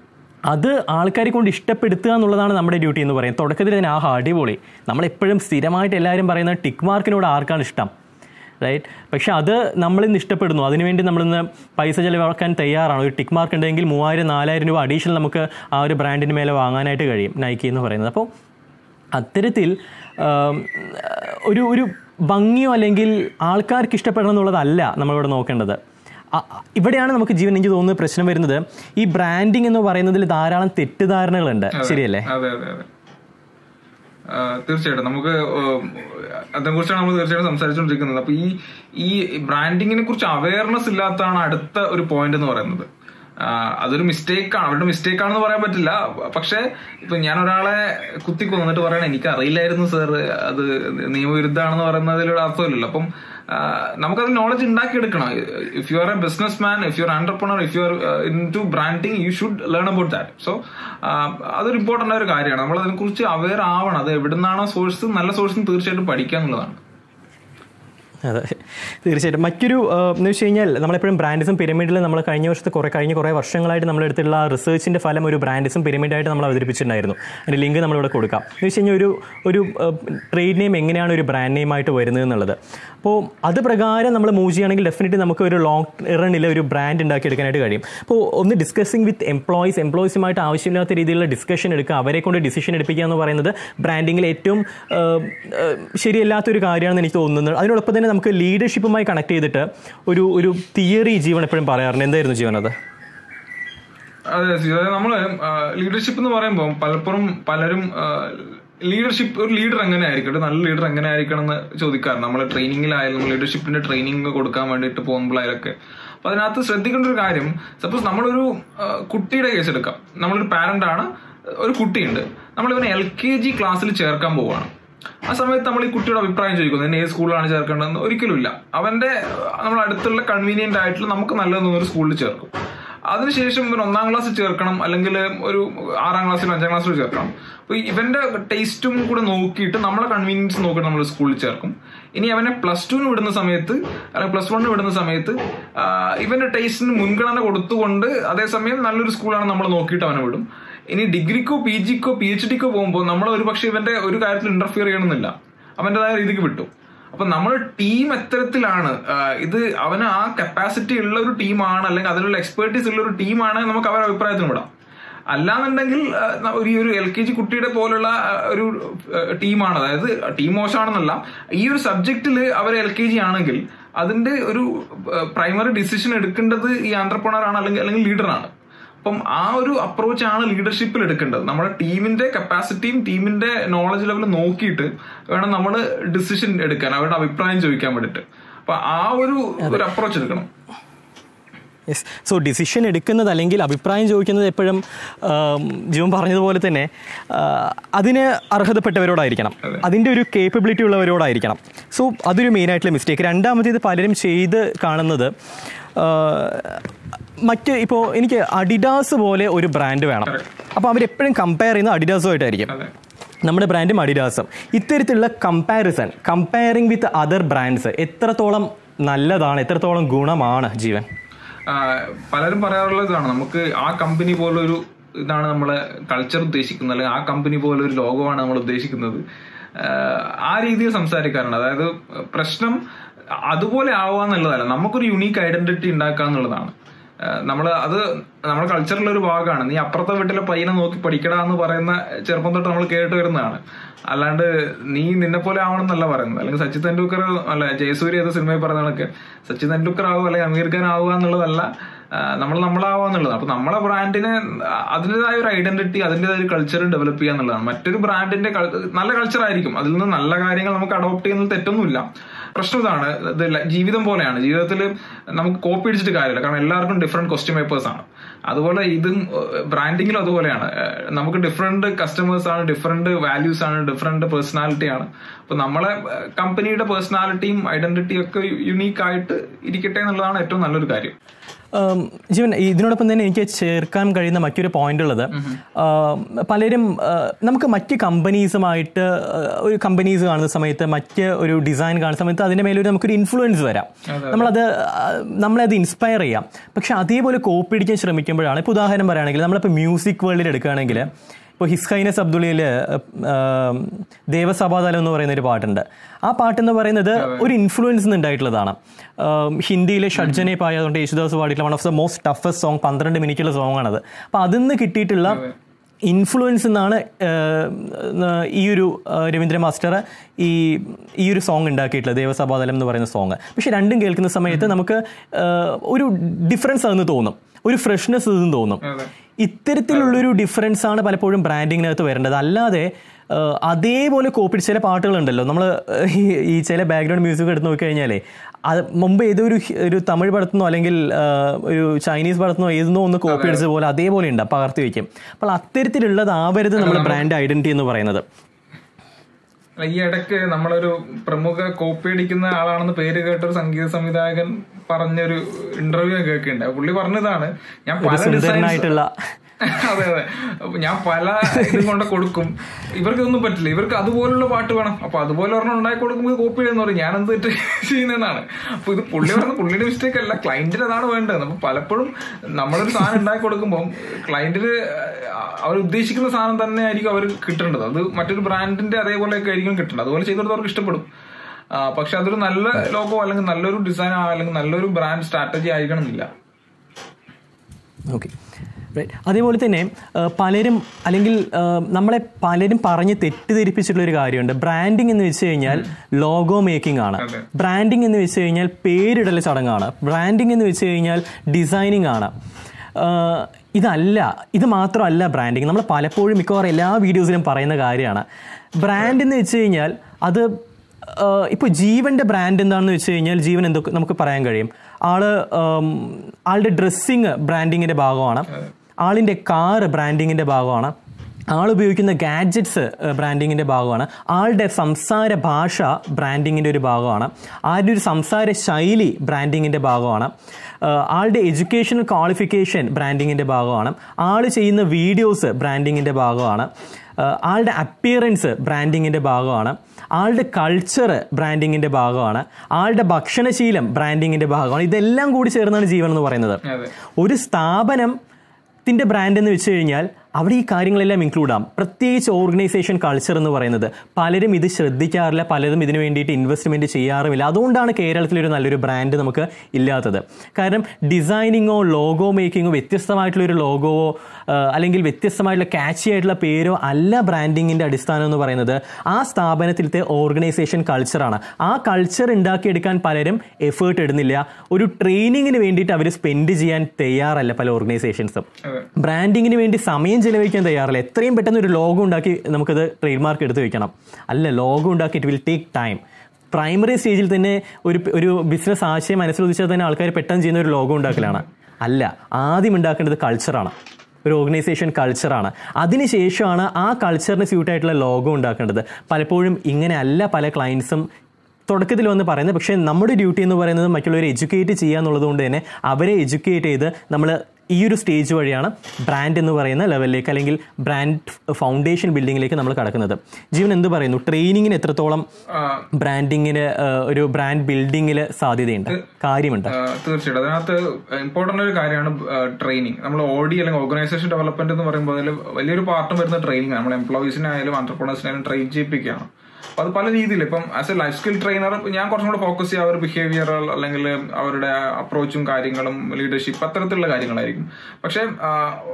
അത് ആൾക്കാരെ കൊണ്ട് ഇഷ്ടപ്പെടുത്തുക എന്നുള്ളതാണ് നമ്മുടെ ഡ്യൂട്ടി എന്ന് പറയും തുടക്കത്തിൽ തന്നെ ആഹാ അടിപൊളി നമ്മളെപ്പോഴും സ്ഥിരമായിട്ട് എല്ലാവരും പറയുന്ന ടിക്ക് മാർക്കിനോട് ആർക്കാണ് ഇഷ്ടം റൈറ്റ് പക്ഷെ അത് നമ്മളിന്ന് ഇഷ്ടപ്പെടുന്നു അതിനുവേണ്ടി നമ്മളിന്ന് പൈസ ചിലവാക്കാൻ തയ്യാറാണ് ഒരു ടിക്ക് മാർക്ക് ഉണ്ടെങ്കിൽ മൂവായിരം നാലായിരം രൂപ അഡീഷണൽ നമുക്ക് ആ ഒരു ബ്രാൻഡിന് മേലെ വാങ്ങാനായിട്ട് കഴിയും നൈക്കി എന്ന് പറയുന്നത് അപ്പോൾ അത്തരത്തിൽ ആം, ഒരു ഒരു ഭംഗിയോ അല്ലെങ്കിൽ ആൾക്കാർക്ക് ഇഷ്ടപ്പെടണം എന്നുള്ളതല്ല നമ്മളിവിടെ നോക്കേണ്ടത് അ- അ- ഇവിടെയാണ് നമുക്ക് ജീവൻ എനിക്ക് തോന്നുന്നത് പ്രശ്നം വരുന്നത് ഈ ബ്രാൻഡിങ് എന്ന് പറയുന്നതിൽ ധാരാളം തെറ്റിദ്ധാരണകളുണ്ട് ശരിയല്ലേ അതെ അതെ അതെ ആ, തീർച്ചയായിട്ടും നമുക്ക് അതിനെ കുറിച്ചാണ് നമ്മൾ തീർച്ചയായിട്ടും സംസാരിച്ചുകൊണ്ടിരിക്കുന്നത് അപ്പൊ ഈ ഈ ബ്രാൻഡിങ്ങിനെ കുറിച്ച് അവയർനെസ് ഇല്ലാത്തതാണ് അടുത്ത ഒരു പോയിന്റ് എന്ന് പറയുന്നത് ആ, അതൊരു മിസ്റ്റേക്ക് ആണ് അവരുടെ മിസ്റ്റേക്ക് ആണെന്ന് പറയാൻ പറ്റില്ല പക്ഷെ ഇപ്പൊ ഞാൻ ഒരാളെ കുത്തി കൊന്നിട്ട് പറയണ എനിക്ക് അറിയില്ലായിരുന്നു സാർ അത് നിയമവിരുദ്ധമാണെന്ന് പറയുന്നതിലൊരു അർത്ഥമില്ലല്ലോ അപ്പം ആ, നമുക്കത് നോളജ് ഉണ്ടാക്കിയെടുക്കണം if you are a businessman if you are entrepreneur if you are into branding you should learn about that so അതൊരു ഇമ്പോർട്ടന്റ് ആയ ഒരു കാര്യമാണ് നമ്മൾ അതിനെക്കുറിച്ച് അവെയർ ആവണം അത് എവിടുന്നാണോ സോഴ്സ് നല്ല സോഴ്സ് തീർച്ചയായിട്ടും പഠിക്കുക എന്നുള്ളതാണ് അതെ തീർച്ചയായിട്ടും മറ്റൊരു ആ, എന്ന് വെച്ച് കഴിഞ്ഞാൽ നമ്മളെപ്പോഴും ബ്രാൻഡിസും പിരമിഡിൽ നമ്മൾ കഴിഞ്ഞ വർഷത്തെ കുറേ കഴിഞ്ഞ കുറേ വർഷങ്ങളായിട്ട് നമ്മളെടുത്തുള്ള റിസർച്ചിൻ്റെ ഫലം ഒരു ബ്രാൻഡിസും പിരമിഡായിട്ട് നമ്മൾ അവതരിപ്പിച്ചിട്ടുണ്ടായിരുന്നു അതിൻ്റെ ലിങ്ക് നമ്മളിവിടെ കൊടുക്കാം എന്ന് വെച്ച് കഴിഞ്ഞാൽ ഒരു ഒരു ട്രേഡ് നെയിം എങ്ങനെയാണ് ഒരു ബ്രാൻഡ് നെയിമായിട്ട് വരുന്നത് എന്നുള്ളത് അപ്പോൾ അത് പ്രകാരം നമ്മൾ മൂവ് ചെയ്യുകയാണെങ്കിൽ ഡെഫിനറ്റ്ലി നമുക്ക് ഒരു ലോങ് റണ്ണിൽ ഒരു ബ്രാൻഡ് ഉണ്ടാക്കിയെടുക്കാനായിട്ട് കഴിയും അപ്പോൾ ഒന്ന് ഡിസ്കസിങ് വിത്ത് എംപ്ലോയീസ് എംപ്ലോയീസുമായിട്ട് ആവശ്യമില്ലാത്ത രീതിയിലുള്ള ഡിസ്കഷൻ എടുക്കുക അവരെ കൊണ്ട് ഡിസിഷൻ എടുപ്പിക്കുക എന്ന് പറയുന്നത് ബ്രാൻഡിങ്ങിൽ ഏറ്റവും ആ, ആ, ശരിയല്ലാത്തൊരു കാര്യമാണെന്ന് എനിക്ക് തോന്നുന്നത് അതിനോടൊപ്പം തന്നെ നമുക്ക് ലീഡർഷിപ്പുമായി കണക്ട് ചെയ്തിട്ട് ഒരു ഒരു തിയറി ജീവൻ എപ്പോഴും പറയാറുണ്ട് എന്തായിരുന്നു ജീവൻ അത് അതെ അതായത് നമ്മള് ലീഡർഷിപ്പ് എന്ന് പറയുമ്പോൾ പലപ്പോഴും പലരും ലീഡർഷിപ്പ് ഒരു ലീഡർ എങ്ങനെ ആയിരിക്കും ഒരു നല്ല ലീഡർ എങ്ങനെ ആയിരിക്കണം എന്ന് ചോദിക്കാറുണ്ട് നമ്മൾ ട്രെയിനിങ്ങിലായാലും നമ്മൾ ലീഡർഷിപ്പിന്റെ ട്രെയിനിങ് കൊടുക്കാൻ വേണ്ടിയിട്ട് പോകുമ്പോഴായാലൊക്കെ അപ്പൊ അതിനകത്ത് ശ്രദ്ധിക്കേണ്ട ഒരു കാര്യം സപ്പോസ് നമ്മളൊരു ആ, കുട്ടിയുടെ കേസ് എടുക്കാം നമ്മളൊരു പാരന്റ് ആണ് ഒരു കുട്ടിയുണ്ട് നമ്മൾ ഇവനെ എൽ കെ ജി ക്ലാസ്സിൽ ചേർക്കാൻ പോവുകയാണ് ആ സമയത്ത് നമ്മൾ ഈ കുട്ടിയുടെ അഭിപ്രായം ചോദിക്കുന്നത് എന്നെ ഏത് സ്കൂളിലാണ് ചേർക്കേണ്ടതെന്ന് ഒരിക്കലും ഇല്ല അവന്റെ നമ്മൾ അടുത്തുള്ള കൺവീനിയന്റ് ആയിട്ടുള്ള നമുക്ക് നല്ലതെന്ന് ഒരു സ്കൂളിൽ ചേർക്കും അതിനുശേഷം ഇവൻ ഒന്നാം ക്ലാസ്സിൽ ചേർക്കണം അല്ലെങ്കിൽ ഒരു ആറാം ക്ലാസ്സിലോ അഞ്ചാം ക്ലാസ്സിലോ ചേർക്കണം അപ്പൊ ഇവന്റെ ടേസ്റ്റും കൂടെ നോക്കിയിട്ട് നമ്മളെ കൺവീനിയൻസ് നോക്കിയിട്ട് നമ്മൾ സ്കൂളിൽ ചേർക്കും ഇനി അവനെ പ്ലസ് ടുവിന് വിടുന്ന സമയത്ത് അല്ലെങ്കിൽ പ്ലസ് വണ്ണിന് വിടുന്ന സമയത്ത് ആ, ഇവന്റെ ടേസ്റ്റിന് മുൻഗണന കൊടുത്തുകൊണ്ട് അതേസമയം നല്ലൊരു സ്കൂളാണ് നമ്മൾ നോക്കിയിട്ട് അവനെ വിടും ഇനി ഡിഗ്രിക്കോ പി ജിക്കോ പി എച്ച് ഡിക്കോ പോകുമ്പോൾ നമ്മൾ ഒരു പക്ഷേ ഇവന്റെ ഒരു കാര്യത്തിൽ ഇന്റർഫിയർ ചെയ്യണമെന്നില്ല അവന്റേതായ രീതിക്ക് വിട്ടു അപ്പൊ നമ്മുടെ ടീം എത്തരത്തിലാണ് ആ, ഇത് അവന് ആ കപ്പാസിറ്റി ഉള്ള ഒരു ടീമാണ് അല്ലെങ്കിൽ അതിനുള്ള എക്സ്പേർട്ടീസ് ഉള്ള ഒരു ടീമാണ് നമുക്ക് അവരുടെ അഭിപ്രായത്തിന് വിടാം അല്ലാന്നുണ്ടെങ്കിൽ ആ, ന- ഒരു ഈ ഒരു എൽ കെ ജി കുട്ടിയുടെ പോലുള്ള ആ, ഒരു ടീമാണ് അതായത് ടീം മോശമാണെന്നല്ല ഈ ഒരു സബ്ജക്റ്റിൽ അവർ എൽ കെ ജി ആണെങ്കിൽ അതിന്റെ ഒരു പ്രൈമറി ഡിസിഷൻ എടുക്കേണ്ടത് ഈ ആന്റർപ്രണർ ആണ് അല്ലെങ്കിൽ അല്ലെങ്കിൽ ലീഡറാണ് അപ്പം ആ ഒരു അപ്രോച്ച് ആണ് ലീഡർഷിപ്പിൽ എടുക്കേണ്ടത് നമ്മുടെ ടീമിന്റെ കപ്പാസിറ്റിയും ടീമിന്റെ നോളജ് ലെവലും നോക്കിയിട്ട് വേണം നമ്മൾ ഡിസിഷൻ എടുക്കാൻ അവരുടെ അഭിപ്രായം ചോദിക്കാൻ വേണ്ടിയിട്ട് അപ്പൊ ആ ഒരു ഒരു അപ്രോച്ച് എടുക്കണം യെസ് സോ ഡിസിഷൻ എടുക്കുന്നത് അല്ലെങ്കിൽ അഭിപ്രായം ചോദിക്കുന്നത് എപ്പോഴും ആം, ജീവൻ പറഞ്ഞതുപോലെ തന്നെ ആ, അതിന് അർഹതപ്പെട്ടവരോടായിരിക്കണം അതിൻ്റെ ഒരു കേപ്പബിലിറ്റി ഉള്ളവരോടായിരിക്കണം സോ അതൊരു മെയിനായിട്ടുള്ള മിസ്റ്റേക്ക് രണ്ടാമത്തേത് പലരും ചെയ്ത് കാണുന്നത് ആ, മറ്റ് ഇപ്പോൾ എനിക്ക് അഡിഡാസ് പോലെ ഒരു ബ്രാൻഡ് വേണം അപ്പോൾ അവരെപ്പോഴും കമ്പയർ ചെയ്യുന്നത് അഡിഡാസുമായിട്ടായിരിക്കും അതെ നമ്മുടെ ബ്രാൻഡും അഡിഡാസും ഇത്തരത്തിലുള്ള comparison comparing with other brands എത്രത്തോളം നല്ലതാണ് എത്രത്തോളം ഗുണമാണ് ജീവൻ ആ, പലരും പറയാറുള്ളത് ഇതാണ് നമുക്ക് ആ കമ്പനി പോലൊരു ഇതാണ് നമ്മളെ കൾച്ചർ ഉദ്ദേശിക്കുന്നത് അല്ലെങ്കിൽ ആ കമ്പനി പോലെ ഒരു ലോകമാണ് നമ്മൾ ഉദ്ദേശിക്കുന്നത് ആ, ആ രീതിയിൽ സംസാരിക്കാറുണ്ട് അതായത് പ്രശ്നം അതുപോലെ ആവുക എന്നുള്ളതല്ല നമുക്കൊരു യുണീക്ക് ഐഡന്റിറ്റി ഉണ്ടാക്കുക എന്നുള്ളതാണ് നമ്മൾ അത് നമ്മുടെ കൾച്ചറിലെ ഒരു ഭാഗമാണ് നീ അപ്പുറത്തെ വീട്ടിലെ പയ്യനെ നോക്കി പഠിക്കടാ എന്ന് പറയുന്ന ചെറുപ്പം തൊട്ട് നമ്മൾ കേട്ട് വരുന്നതാണ് അല്ലാണ്ട് നീ നിന്നെ പോലെ ആവണം എന്നല്ല പറയുന്നത് അല്ലെങ്കിൽ സച്ചിൻ തെണ്ടുൽക്കർ അല്ല ജയസൂര്യ ഏത് സിനിമയിൽ പറയുന്ന കണക്ക് സച്ചിൻ തെണ്ടുൽക്കർ ആവുക അല്ലെങ്കിൽ അമീർ ഖാൻ ആവുക എന്നുള്ളതല്ല നമ്മൾ നമ്മളാവുക എന്നുള്ളത് അപ്പൊ നമ്മളെ ബ്രാൻഡിനെ അതിൻ്റെതായ ഒരു ഐഡന്റിറ്റി അതിൻ്റെതായ ഒരു കൾച്ചർ ഡെവലപ്പ് ചെയ്യുക എന്നുള്ളതാണ് മറ്റൊരു ബ്രാൻഡിന്റെ നല്ല കൾച്ചർ ആയിരിക്കും അതിൽ നിന്ന് നല്ല കാര്യങ്ങൾ നമുക്ക് അഡോപ്റ്റ് ചെയ്യുന്നത് തെറ്റൊന്നുമില്ല പ്രശ്നം ഇതാണ് ഇത് ല- ജീവിതം പോലെയാണ് ജീവിതത്തിൽ നമുക്ക് കോപ്പി അടിച്ചിട്ട് കാര്യമില്ല കാരണം എല്ലാവർക്കും ഡിഫറെന്റ് ക്വസ്റ്റ്യൻ പേപ്പേഴ്സ് ആണ് അതുപോലെ ഇതും ബ്രാൻഡിങ്ങിലും അതുപോലെയാണ് ഏഹ് നമുക്ക് ഡിഫറെന്റ് കസ്റ്റമേഴ്സ് ആണ് ഡിഫറെന്റ് വാല്യൂസ് ആണ് ഡിഫറെന്റ് പേഴ്സണാലിറ്റി ആണ് അപ്പൊ നമ്മളെ കമ്പനിയുടെ പേഴ്സണാലിറ്റിയും ഐഡന്റിറ്റിയും ഒക്കെ യുണീക്ക് ആയിട്ട് ഇരിക്കട്ടെ എന്നുള്ളതാണ് ഏറ്റവും നല്ലൊരു കാര്യം ഉം, ജീവൻ ഇതിനോടൊപ്പം തന്നെ എനിക്ക് ചേർക്കാൻ കഴിയുന്ന മറ്റൊരു പോയിന്റ് ഉള്ളത് ഉം, പലരും ഉം, നമുക്ക് മറ്റ് കമ്പനീസുമായിട്ട് ഒരു കമ്പനീസ് കാണുന്ന സമയത്ത് മറ്റ് ഒരു ഡിസൈൻ കാണുന്ന സമയത്ത് അതിന്റെ മേലൊരു നമുക്കൊരു ഇൻഫ്ലുവൻസ് വരാം നമ്മളത് ആ, നമ്മളെ അത് ഇൻസ്പയർ ചെയ്യാം പക്ഷെ അതേപോലെ കോപ്പി അടിക്കാൻ ശ്രമിക്കുമ്പോഴാണ് ഇപ്പോൾ ഉദാഹരണം പറയുകയാണെങ്കിൽ നമ്മളിപ്പോൾ മ്യൂസിക് വേൾഡിൽ എടുക്കുകയാണെങ്കിൽ ഇപ്പോൾ ഇപ്പോൾ ഹിസ്ഹൈനസ് അബ്ദുള്ളിയിൽ ദേവസഭാതലം എന്ന് പറയുന്ന ഒരു പാട്ടുണ്ട് ആ പാട്ടെന്ന് പറയുന്നത് ഒരു ഇൻഫ്ലുവൻസ് ഉണ്ടായിട്ടുള്ളതാണ് ആം, ഹിന്ദിയിലെ ഷഡ്ജനെ പായതുകൊണ്ട് യേശുദാസ് പാടിയിട്ടുള്ള one of the most toughest song പന്ത്രണ്ട് മിനിറ്റുള്ള സോങ് ആണത് അപ്പോൾ അതിൽ നിന്ന് കിട്ടിയിട്ടുള്ള ഇൻഫ്ലുവൻസ് എന്നാണ് ഏഹ്, ഈ ഒരു ഏഹ്, രവീന്ദ്ര മാസ്റ്റർ ഈ ഈ ഒരു സോങ് ഉണ്ടാക്കിയിട്ടുള്ളത് ദേവസഭാതലം എന്ന് പറയുന്ന സോങ് പക്ഷെ രണ്ടും കേൾക്കുന്ന സമയത്ത് നമുക്ക് ഏഹ്, ഒരു ഡിഫറൻസ് അതെന്ന് തോന്നും ഒരു ഫ്രഷ്നെസ് ഇതെന്ന് തോന്നും അതെ. ഇത്തരത്തിലുള്ളൊരു ഡിഫറൻസ് ആണ് പലപ്പോഴും ബ്രാൻഡിങ്ങിനകത്ത് വരേണ്ടത് അല്ലാതെ ഏഹ്, അതേപോലെ കോപ്പി ചില പാട്ടുകളുണ്ടല്ലോ നമ്മൾ ഈ ചില ബാക്ക്ഗ്രൗണ്ട് മ്യൂസിക് എടുത്ത് നോക്കിക്കഴിഞ്ഞാലേ അത് മുമ്പ് ഏതോ ഒരു ഹി- ഒരു തമിഴ് പടത്തുനിന്നോ അല്ലെങ്കിൽ ഏഹ്, ഒരു ചൈനീസ് പടത്തുനിന്നോ ഏതെന്നോ ഒന്ന് കോപ്പി അടിച്ചത് പോലെ അതേപോലെ ഉണ്ട് പകർത്തി വയ്ക്കും അപ്പോൾ അത്തരത്തിലുള്ളതാവരുത് നമ്മൾ ബ്രാൻഡ് ഐഡന്റിറ്റി എന്ന് പറയുന്നത് അല്ല, ഈ ഇടയ്ക്ക് നമ്മളൊരു പ്രമുഖ കോപ്പി അടിക്കുന്ന ആളാണെന്ന് പേര് കേട്ട ഒരു സംഗീത സംവിധായകൻ പറഞ്ഞൊരു ഇന്റർവ്യൂ കേൾക്കുന്നുണ്ട് പുള്ളി പറഞ്ഞതാണ് ഞാൻ ഒരു പല ഡിസൈൻസ് സുന്ദരനായിട്ടുള്ള അതെ അതെ അപ്പൊ ഞാൻ പല ഇതും കൊണ്ട് കൊടുക്കും ഇവർക്ക് ഒന്നും പറ്റില്ല ഇവർക്ക് അതുപോലുള്ള പാട്ട് വേണം അപ്പൊ അതുപോലെ ഒരെണ്ണം ഉണ്ടാക്കി കൊടുക്കുമ്പോൾ കോപ്പി ചെയ്യുന്ന പറയും ഞാൻ എന്ത് തെറ്റ് ചെയ്യുന്നതാണ് അപ്പൊ ഇത് പുള്ളി പറഞ്ഞ പുള്ളിയുടെ മിസ്റ്റേക്ക് അല്ല ക്ലയന്റിന് അതാണ് വേണ്ടത് അപ്പൊ പലപ്പോഴും നമ്മളൊരു സാധനം ഉണ്ടാക്കി കൊടുക്കുമ്പോൾ ക്ലയന്റിന് അവർ ഉദ്ദേശിക്കുന്ന സാധനം തന്നെ ആയിരിക്കും അവർ കിട്ടേണ്ടത് അത് മറ്റൊരു ബ്രാൻഡിന്റെ അതേപോലെയൊക്കെ ആയിരിക്കും കിട്ടേണ്ടത് അതുപോലെ ചെയ്തെടുത്ത് അവർക്ക് ഇഷ്ടപ്പെടും ആ, പക്ഷെ അതൊരു നല്ല ലോഗോ അല്ലെങ്കിൽ നല്ലൊരു ഡിസൈൻ അല്ലെങ്കിൽ നല്ലൊരു ബ്രാൻഡ് സ്ട്രാറ്റജി ആയിരിക്കണം എന്നില്ല ഓക്കെ അതേപോലെ തന്നെ ആ, പലരും അല്ലെങ്കിൽ ആ, നമ്മളെ പലരും പറഞ്ഞ് തെറ്റിദ്ധരിപ്പിച്ചിട്ടുള്ള ഒരു കാര്യമുണ്ട് ബ്രാൻഡിങ് എന്ന് വെച്ച് കഴിഞ്ഞാൽ ലോഗോ മേക്കിംഗ് ആണ് അതെ. ബ്രാൻഡിങ് എന്ന് വെച്ച് കഴിഞ്ഞാൽ പേരിടൽ ചടങ്ങാണ് ബ്രാൻഡിങ് എന്ന് വെച്ച് കഴിഞ്ഞാൽ ഡിസൈനിങ് ആണ് ആ, ഇതല്ല ഇത് മാത്രമല്ല ബ്രാൻഡിങ് നമ്മൾ പലപ്പോഴും മിക്കവാറും എല്ലാ വീഡിയോസിലും പറയുന്ന കാര്യമാണ് ബ്രാൻഡ് എന്ന് വെച്ച് കഴിഞ്ഞാൽ അത് ഇപ്പോൾ ജീവന്റെ ബ്രാൻഡ് എന്താണെന്ന് വെച്ച് കഴിഞ്ഞാൽ ജീവൻ എന്തൊക്കെ നമുക്ക് പറയാൻ കഴിയും ആള് ഉം, ആളുടെ ഡ്രസ്സിങ് ബ്രാൻഡിങ്ങിന്റെ ഭാഗമാണ് ആളിന്റെ കാറ് ബ്രാൻഡിങ്ങിന്റെ ഭാഗമാണ് ആൾ ഉപയോഗിക്കുന്ന ഗാഡ്ജറ്റ്സ് ബ്രാൻഡിങ്ങിന്റെ ഭാഗമാണ് ആളുടെ സംസാര ഭാഷ ബ്രാൻഡിങ്ങിന്റെ ഒരു ഭാഗമാണ് ആളുടെ ഒരു സംസാര ശൈലി ബ്രാൻഡിങ്ങിന്റെ ഭാഗമാണ് ആഹ് ആളുടെ എഡ്യൂക്കേഷണൽ ക്വാളിഫിക്കേഷൻ ബ്രാൻഡിങ്ങിന്റെ ഭാഗമാണ് ആൾ ചെയ്യുന്ന വീഡിയോസ് ബ്രാൻഡിങ്ങിന്റെ ഭാഗമാണ് ആഹ് ആളുടെ അപ്പിയറൻസ് ബ്രാൻഡിങ്ങിന്റെ ഭാഗമാണ് ആളുടെ കൾച്ചർ ബ്രാൻഡിങ്ങിന്റെ ഭാഗമാണ് ആളുടെ ഭക്ഷണശീലം ബ്രാൻഡിങ്ങിന്റെ ഭാഗമാണ് ഇതെല്ലാം കൂടി ചേർന്നാണ് ജീവൻ എന്ന് പറയുന്നത് അതെ ഒരു സ്ഥാപനം ത്തിന്റെ ബ്രാൻഡ് എന്ന് വെച്ച് കഴിഞ്ഞാൽ അവിടെ ഈ കാര്യങ്ങളെല്ലാം ഇൻക്ലൂഡ് ആവും പ്രത്യേകിച്ച് ഓർഗനൈസേഷൻ കൾച്ചർ എന്ന് പറയുന്നത് പലരും ഇത് ശ്രദ്ധിക്കാറില്ല പലരും ഇതിനു വേണ്ടിയിട്ട് ഇൻവെസ്റ്റ്മെന്റ് ചെയ്യാറുമില്ല അതുകൊണ്ടാണ് കേരളത്തിൽ ഒരു നല്ലൊരു ബ്രാൻഡ് നമുക്ക് ഇല്ലാത്തത് കാരണം ഡിസൈനിങ്ങോ ലോഗോ മേക്കിങ്ങോ വ്യത്യസ്തമായിട്ടുള്ള ഒരു ലോഗോവോ അല്ലെങ്കിൽ വ്യത്യസ്തമായിട്ടുള്ള കാച്ചി ആയിട്ടുള്ള പേരോ അല്ല ബ്രാൻഡിങ്ങിന്റെ അടിസ്ഥാനം എന്ന് പറയുന്നത് ആ സ്ഥാപനത്തിലത്തെ ഓർഗനൈസേഷൻ കൾച്ചറാണ് ആ കൾച്ചർ ഉണ്ടാക്കിയെടുക്കാൻ പലരും എഫേർട്ട് ഇടുന്നില്ല ഒരു ട്രെയിനിങ്ങിന് വേണ്ടിയിട്ട് അവർ സ്പെൻഡ് ചെയ്യാൻ തയ്യാറല്ല പല ഓർഗനൈസേഷൻസും അതെ ബ്രാൻഡിങ്ങിന് വേണ്ടി സമയം ചെലവഴിക്കാൻ തയ്യാറില്ല എത്രയും പെട്ടെന്ന് ഒരു ലോഗോ ഉണ്ടാക്കി നമുക്കത് ട്രേഡ് മാർക്ക് എടുത്ത് വെക്കണം അല്ല ലോഗോ ഉണ്ടാക്കി it will take time primary സ്റ്റേജിൽ തന്നെ ഒരു ഒരു ബിസിനസ് ആശയം മനസ്സിലുദിച്ചാൽ തന്നെ ആൾക്കാർ പെട്ടെന്ന് ചെയ്യുന്ന ഒരു ലോഗോ ഉണ്ടാക്കലാണ് അല്ല ആദ്യം ഉണ്ടാക്കേണ്ടത് കൾച്ചറാണ് ഒരു ഓർഗനൈസേഷൻ കൾച്ചറാണ് അതിനുശേഷമാണ് ആ കൾച്ചറിന് സ്യൂട്ടായിട്ടുള്ള ലോഗോ ഉണ്ടാക്കേണ്ടത് പലപ്പോഴും ഇങ്ങനെ അല്ല പല ക്ലയൻസും തുടക്കത്തിൽ വന്ന് പറയുന്നത് പക്ഷേ നമ്മുടെ ഡ്യൂട്ടി എന്ന് പറയുന്നത് മറ്റുള്ളവരെ എഡ്യൂക്കേറ്റ് ചെയ്യുക എന്നുള്ളത് കൊണ്ട് തന്നെ അവരെ എഡ്യൂക്കേറ്റ് ചെയ്ത് നമ്മൾ ഈ ഒരു സ്റ്റേജ് വഴിയാണ് ബ്രാൻഡ് എന്ന് പറയുന്ന ലെവലിലേക്ക് അല്ലെങ്കിൽ ബ്രാൻഡ് ഫൗണ്ടേഷൻ ബിൽഡിങ്ങിലേക്ക് നമ്മൾ കടക്കുന്നത് ജീവൻ എന്ത് പറയുന്നു ട്രെയിനിങ്ങിന് എത്രത്തോളം ആ, ബ്രാൻഡിങ്ങിന് ഒരു ബ്രാൻഡ് ബിൽഡിങ്ങിൽ സാധ്യതയുണ്ട് കാര്യമുണ്ട് ആ, തീർച്ചയായിട്ടും അതിനകത്ത് ഇമ്പോർട്ടന്റ് ഒരു കാര്യമാണ് ട്രെയിനിങ് നമ്മൾ ഓഡി അല്ലെങ്കിൽ ഓർഗനൈസേഷൻ ഡെവലപ്മെന്റ് എന്ന് പറയുമ്പോൾ അതിൽ വലിയൊരു പാർട്ടും വരുന്ന ട്രെയിനിങ് നമ്മൾ എംപ്ലോയീസിനായാലും ആന്റർപ്രണേഴ്സിനായാലും ട്രെയിൻ ചെയ്യിപ്പിക്കുകയാണ് അപ്പൊ അത് പല രീതിയിൽ ഇപ്പം as a life skill trainer ഞാൻ കുറച്ചും കൂടെ ഫോക്കസ് ചെയ്യുക അവരുടെ ബിഹേവിയർ അല്ലെങ്കിൽ അവരുടെ അപ്രോച്ചും കാര്യങ്ങളും ലീഡർഷിപ്പ് അത്തരത്തിലുള്ള കാര്യങ്ങളായിരിക്കും പക്ഷെ ആ,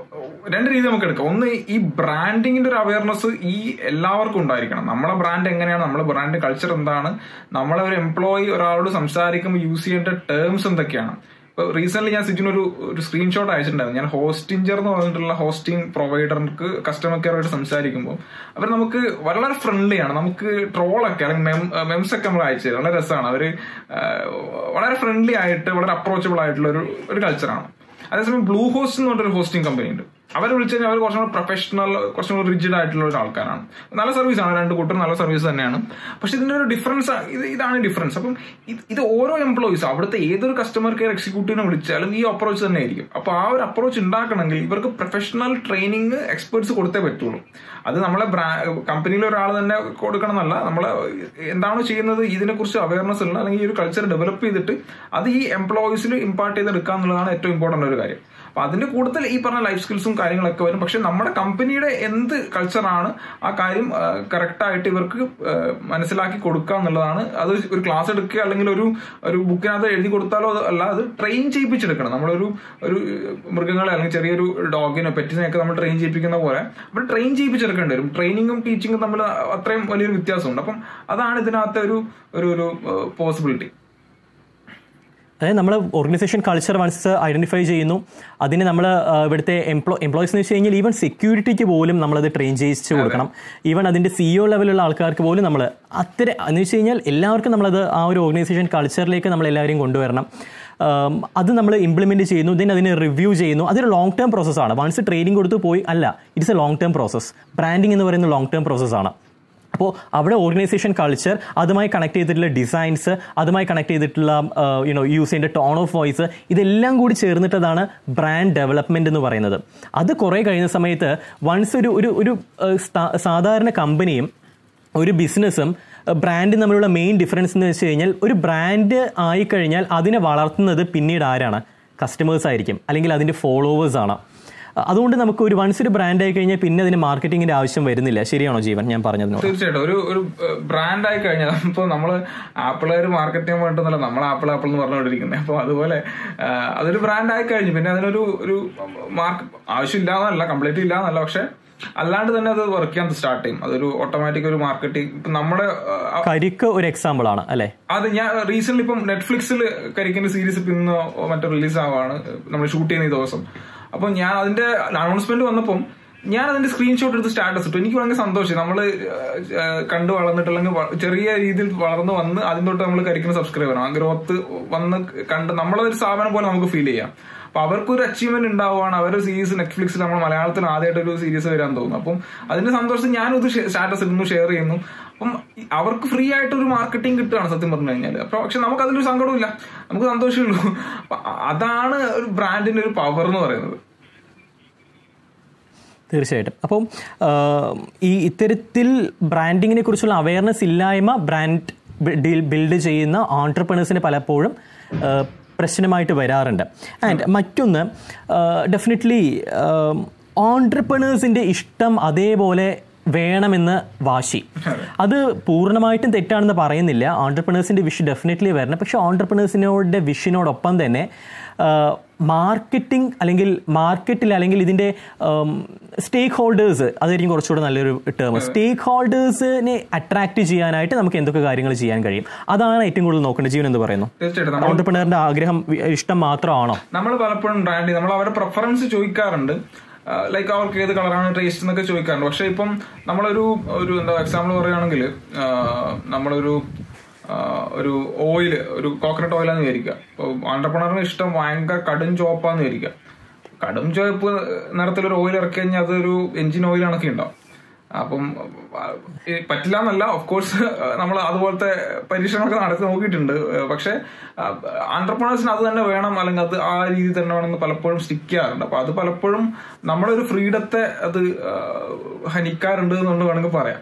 രണ്ട് രീതി നമുക്ക് എടുക്കാം ഒന്ന് ഈ ബ്രാൻഡിങ്ങിന്റെ ഒരു അവയർനെസ് ഈ എല്ലാവർക്കും ഉണ്ടായിരിക്കണം നമ്മളെ ബ്രാൻഡ് എങ്ങനെയാണ് നമ്മളെ ബ്രാൻഡ് കൾച്ചർ എന്താണ് നമ്മളെ ഒരു എംപ്ലോയി ഒരാളോട് സംസാരിക്കുമ്പോൾ യൂസ് ചെയ്യേണ്ട ടേംസ് എന്തൊക്കെയാണ് ഇപ്പൊ റീസെന്റ് ഞാൻ സിജിന് ഒരു ഒരു സ്ക്രീൻഷോട്ട് അയച്ചിട്ടുണ്ടായിരുന്നു ഞാൻ ഹോസ്റ്റിഞ്ചർ എന്ന് പറഞ്ഞിട്ടുള്ള ഹോസ്റ്റിംഗ് പ്രൊവൈഡർക്ക് കസ്റ്റമർ കെയറായിട്ട് സംസാരിക്കുമ്പോൾ അവർ നമുക്ക് വളരെ ഫ്രണ്ട്ലിയാണ് നമുക്ക് ട്രോളൊക്കെ അല്ലെങ്കിൽ മെം മെംസ് ഒക്കെ നമ്മൾ അയച്ചു തരും വളരെ രസമാണ് അവര് ആ, വളരെ ഫ്രണ്ട്ലി ആയിട്ട് വളരെ അപ്രോച്ചബിൾ ആയിട്ടുള്ള ഒരു ഒരു കൾച്ചറാണ് അതേസമയം ബ്ലൂ ഹോസ്റ്റ് എന്ന് പറഞ്ഞൊരു ഹോസ്റ്റിംഗ് കമ്പനി ഉണ്ട് അവർ വിളിച്ചു കഴിഞ്ഞാൽ അവർ കുറച്ചും കൂടെ പ്രൊഫഷണൽ കുറച്ചും കൂടെ റിജിഡ് ആയിട്ടുള്ള ഒരു ആൾക്കാരാണ് നല്ല സർവീസ് ആണ് രണ്ട് കൂട്ടർ നല്ല സർവീസ് തന്നെയാണ് പക്ഷെ ഇതിന്റെ ഒരു ഡിഫറൻസ് ഇത് ഇതാണ് ഡിഫറൻസ് അപ്പം ഇത് ഇത് ഓരോ എംപ്ലോയീസ് അവിടുത്തെ ഏതൊരു കസ്റ്റമർ കെയർ എക്സിക്യൂട്ടീവിനെ വിളിച്ചാലും ഈ അപ്രോച്ച് തന്നെ ആയിരിക്കും അപ്പൊ ആ ഒരു അപ്രോച്ച് ഉണ്ടാക്കണമെങ്കിൽ ഇവർക്ക് പ്രൊഫഷണൽ ട്രെയിനിങ് എക്സ്പേർട്സ് കൊടുത്തേ പറ്റുള്ളൂ അത് നമ്മളെ കമ്പനിയിലെ ഒരാൾ തന്നെ കൊടുക്കണം എന്നല്ല നമ്മൾ എന്താണോ ചെയ്യുന്നത് ഇതിനെക്കുറിച്ച് അവയർനെസ് ഉള്ള അല്ലെങ്കിൽ ഈ ഒരു കൾച്ചർ ഡെവലപ്പ് ചെയ്തിട്ട് അത് ഈ എംപ്ലോയീസിൽ ഇമ്പാർട്ട് ചെയ്തെടുക്കുക എന്നുള്ളതാണ് ഏറ്റവും ഇമ്പോർട്ടന്റ് ഒരു കാര്യം അപ്പൊ അതിന്റെ കൂടുതൽ ഈ പറഞ്ഞ ലൈഫ് സ്കിൽസും കാര്യങ്ങളൊക്കെ വരും പക്ഷെ നമ്മുടെ കമ്പനിയുടെ എന്ത് കൾച്ചറാണ് ആ കാര്യം കറക്റ്റ് ആയിട്ട് ഇവർക്ക് ആ, മനസ്സിലാക്കി കൊടുക്കുക എന്നുള്ളതാണ് അത് ഒരു ക്ലാസ് എടുക്കുക അല്ലെങ്കിൽ ഒരു ഒരു ബുക്കിനകത്ത് എഴുതി കൊടുത്താലോ അത് അല്ല അത് ട്രെയിൻ ചെയ്യിപ്പിച്ചെടുക്കണം നമ്മളൊരു ഒരു മൃഗങ്ങളെ അല്ലെങ്കിൽ ചെറിയൊരു ഡോഗിനോ പെറ്റിനെയൊക്കെ നമ്മൾ ട്രെയിൻ ചെയ്യിപ്പിക്കുന്ന പോലെ അപ്പോൾ ട്രെയിൻ ചെയ്യിപ്പിച്ചെടുക്കേണ്ടി വരും ട്രെയിനിങ്ങും ടീച്ചിങ്ങും തമ്മിൽ അത്രയും വലിയൊരു വ്യത്യാസമുണ്ട് അപ്പം അതാണ് ഇതിനകത്തെ ഒരു ഒരു ഒരു പോസിബിലിറ്റി അതായത് നമ്മൾ ഓർഗനൈസേഷൻ കൾച്ചർ വൺസ് ഐഡന്റിഫൈ ചെയ്യുന്നു അതിന് നമ്മൾ ഇവിടുത്തെ എംപ്ലോ എംപ്ലോയീസ് എന്ന് വെച്ച് കഴിഞ്ഞാൽ ഈവൻ സെക്യൂരിറ്റിക്ക് പോലും നമ്മളത് ട്രെയിൻ ചെയ്യിച്ചു കൊടുക്കണം ഈവൻ അതിന്റെ സിഇഒ ലെവലുള്ള ആൾക്കാർക്ക് പോലും നമ്മൾ അത്ര എന്ന് വെച്ച് കഴിഞ്ഞാൽ എല്ലാവർക്കും നമ്മളത് ആ ഒരു ഓർഗനൈസേഷൻ കൾച്ചറിലേക്ക് നമ്മൾ എല്ലാവരെയും കൊണ്ടുവരണം ആം, അത് നമ്മൾ ഇംപ്ലിമെന്റ് ചെയ്യുന്നു ദെൻ അതിനെ റിവ്യൂ ചെയ്യുന്നു അതൊരു ലോങ് ടേം പ്രോസസ്സാണ് വൺസ് ട്രെയിനിങ് കൊടുത്ത് പോയി അല്ല it's a long term process branding എന്ന് പറയുന്ന ലോങ് ടേം പ്രോസസ്സാണ് അപ്പോൾ അവിടെ ഓർഗനൈസേഷൻ കൾച്ചർ അതുമായി കണക്ട് ചെയ്തിട്ടുള്ള ഡിസൈൻസ് അതുമായി കണക്ട് ചെയ്തിട്ടുള്ള യുനോ യൂസ് ചെയ്യേണ്ട ടോൺ ഓഫ് വോയിസ് ഇതെല്ലാം കൂടി ചേർന്നിട്ടതാണ് ബ്രാൻഡ് ഡെവലപ്മെന്റ് എന്ന് പറയുന്നത് അത് കുറേ കഴിയുന്ന സമയത്ത് വൺസ് ഒരു ഒരു ഒരു ഏഹ്, സ്ഥാ- സാധാരണ കമ്പനിയും ഒരു ബിസിനസ്സും ബ്രാൻഡും തമ്മിലുള്ള മെയിൻ ഡിഫറൻസ് എന്ന് വെച്ച് കഴിഞ്ഞാൽ ഒരു ബ്രാൻഡ് ആയിക്കഴിഞ്ഞാൽ അതിനെ വളർത്തുന്നത് പിന്നീട് ആരാണ് കസ്റ്റമേഴ്സ് ആയിരിക്കും അല്ലെങ്കിൽ അതിൻ്റെ ഫോളോവേഴ്സ് ആണ് അതുകൊണ്ട് നമുക്ക് ഒരു വൺസ് ഒരു ബ്രാൻഡ് ആയി കഴിഞ്ഞാൽ പിന്നെ അതിന് മാർക്കറ്റിങ്ങിന്റെ ആവശ്യം വരുന്നില്ല ശരിയാണോ ജീവൻ ഞാൻ പറഞ്ഞതിനോട് തീർച്ചയായിട്ടും ഒരു ഒരു ബ്രാൻഡ് ആയി കഴിഞ്ഞാൽ ഇപ്പോൾ നമ്മൾ ആപ്പിളുകാർ മാർക്കറ്റ് ചെയ്യാൻ വേണ്ടതല്ല നമ്മൾ ആപ്പിൾ ആപ്പിൾ എന്ന് പറഞ്ഞുകൊണ്ടിരിക്കുന്നത് അപ്പോൾ അതുപോലെ ആ, അതൊരു ബ്രാൻഡ് ആയി കഴിഞ്ഞു പിന്നെ അതിനൊരു ഒരു മാർക്ക് ആവശ്യമില്ലാന്നല്ല കംപ്ലീറ്റ് ഇല്ലാന്നല്ല പക്ഷെ അല്ലാണ്ട് തന്നെ അത് വർക്ക് ചെയ്യാൻ സ്റ്റാർട്ട് ചെയ്യും അതൊരു ഓട്ടോമാറ്റിക് ഒരു മാർക്കറ്റിംഗ് ഇപ്പം നമ്മുടെ ആ, കരിക്ക് ഒരു എക്സാമ്പിൾ ആണ് അല്ലെ അത് ഞാൻ റീസെന്റ് ഇപ്പം നെറ്റ്ഫ്ലിക്സിൽ കരിക്കിന്റെ സീരീസ് ഇപ്പം ഇന്ന് മറ്റേ റിലീസ് ആവാണ് നമ്മൾ ഷൂട്ട് ചെയ്യുന്ന ഈ ദിവസം അപ്പൊ ഞാൻ അതിന്റെ അനൗൺസ്മെന്റ് വന്നപ്പം ഞാൻ അതിന്റെ സ്ക്രീൻഷോട്ട് എടുത്ത് സ്റ്റാറ്റസ് ഇട്ടു എനിക്ക് ഭയങ്കര സന്തോഷം നമ്മള് ഏഹ്, കണ്ടു വളർന്നിട്ട് അല്ലെങ്കിൽ വ- ചെറിയ രീതിയിൽ വളർന്ന് വന്ന് അതിന് തൊട്ട് നമ്മൾ കരിക്കുന്ന സബ്സ്ക്രൈബർ ആ ഗ്രോത്ത് വന്ന് കണ്ട് നമ്മളൊരു സ്ഥാപനം പോലെ നമുക്ക് ഫീൽ ചെയ്യാം അപ്പൊ അവർക്കൊരു അച്ചീവ്മെന്റ് ഉണ്ടാവുകയാണ് അവരുടെ സീരീസ് നെറ്റ്ഫ്ലിക്സിൽ നമ്മൾ മലയാളത്തിൽ ആദ്യമായിട്ട് ഒരു സീരീസ് വരാൻ തോന്നുന്നു അപ്പം അതിന്റെ സന്തോഷം ഞാനും ഇത് സ്റ്റാറ്റസ് ഇടുന്നു ഷെയർ ചെയ്യുന്നു അപ്പം ഈ അവർക്ക് ഫ്രീ ആയിട്ട് ഒരു മാർക്കറ്റിംഗ് കിട്ടുകയാണ് സത്യം പറഞ്ഞു കഴിഞ്ഞാൽ അപ്പൊ പക്ഷെ നമുക്ക് അതിലൊരു സങ്കടമില്ല നമുക്ക് സന്തോഷമേ ഉള്ളൂ അപ്പൊ അതാണ് ഒരു ബ്രാൻഡിന്റെ ഒരു പവർ എന്ന് പറയുന്നത് തീർച്ചയായിട്ടും അപ്പം ആഹ്, ഈ ഇത്തരത്തിൽ ബ്രാൻഡിങ്ങിനെ കുറിച്ചുള്ള അവയർനെസ് ഇല്ലായ്മ ബ്രാൻഡ് ബിൽഡ് ചെയ്യുന്ന ഓൺടർപ്രണേഴ്സിന് പലപ്പോഴും ആഹ്, പ്രശ്നമായിട്ട് വരാറുണ്ട് ആൻഡ് മറ്റൊന്ന് ഡെഫിനറ്റ്ലി ഓൺടർപ്രണേഴ്സിന്റെ ഇഷ്ടം അതേപോലെ വേണമെന്ന് വാശി അത് പൂർണ്ണമായിട്ടും തെറ്റാണെന്ന് പറയുന്നില്ല ഓൺടർപ്രണേഴ്സിന്റെ വിഷ് ഡെഫിനറ്റ്ലി വരണം പക്ഷെ ഓൺടർപ്രണേഴ്സിനോടെ വിഷിനോടൊപ്പം തന്നെ മാർക്കറ്റിംഗ് അല്ലെങ്കിൽ മാർക്കറ്റിൽ അല്ലെങ്കിൽ ഇതിന്റെ സ്റ്റേക്ക് ഹോൾഡേഴ്സ് അതായിരിക്കും കുറച്ചുകൂടെ നല്ലൊരു ടേം സ്റ്റേക്ക് ഹോൾഡേഴ്സിനെ അട്രാക്ട് ചെയ്യാനായിട്ട് നമുക്ക് എന്തൊക്കെ കാര്യങ്ങൾ ചെയ്യാൻ കഴിയും അതാണ് ഏറ്റവും കൂടുതൽ നോക്കേണ്ടത് ജീവൻ എന്ന് പറയുന്നു തീർച്ചയായിട്ടും നമ്മൾ ഓൺടർപ്രണറിന്റെ ആഗ്രഹം വി- ഇഷ്ടം മാത്രമാണോ നമ്മൾ പലപ്പോഴും ബ്രാൻഡ് നമ്മൾ അവരുടെ പ്രിഫറൻസ് ചോദിക്കാറുണ്ട് ലൈക്ക് അവർക്ക് ഏത് കളറാണ് ടേസ്റ്റ് എന്നൊക്കെ ചോദിക്കാറുണ്ട് പക്ഷെ ഇപ്പം നമ്മളൊരു ഒരു എന്താ എക്സാമ്പിൾ പറയുകയാണെങ്കിൽ നമ്മളൊരു ആ, ഒരു ഓയിൽ ഒരു കോക്കനട്ട് ഓയിലാന്ന് വിചാരിക്കുക ഇപ്പോൾ ആണ്ടർപ്രണറിന് ഇഷ്ടം ഭയങ്കര കടും ചോപ്പാന്ന് വിചാരിക്കുക കടും ചുവപ്പ് നിറത്തിലൊരു ഓയിൽ ഇറക്കി കഴിഞ്ഞാൽ അതൊരു എഞ്ചിൻ ഓയിൽ കണക്കി ഉണ്ടാവും അപ്പം ആ, ഈ പറ്റില്ല എന്നല്ല ഓഫ് കോഴ്സ് നമ്മൾ അതുപോലത്തെ പരീക്ഷണങ്ങളൊക്കെ നടത്തി നോക്കിയിട്ടുണ്ട് ഏഹ് പക്ഷെ ആന്റർപ്രണേഴ്സിന് അത് തന്നെ വേണം അല്ലെങ്കിൽ അത് ആ രീതി തന്നെ വേണമെന്ന് പലപ്പോഴും സ്റ്റിക്ക് ചെയ്യാറുണ്ട് അപ്പൊ അത് പലപ്പോഴും നമ്മുടെ ഒരു ഫ്രീഡത്തെ അത് ആ, ഹനിക്കാറുണ്ട് എന്നുകൊണ്ട് വേണമെങ്കിൽ പറയാം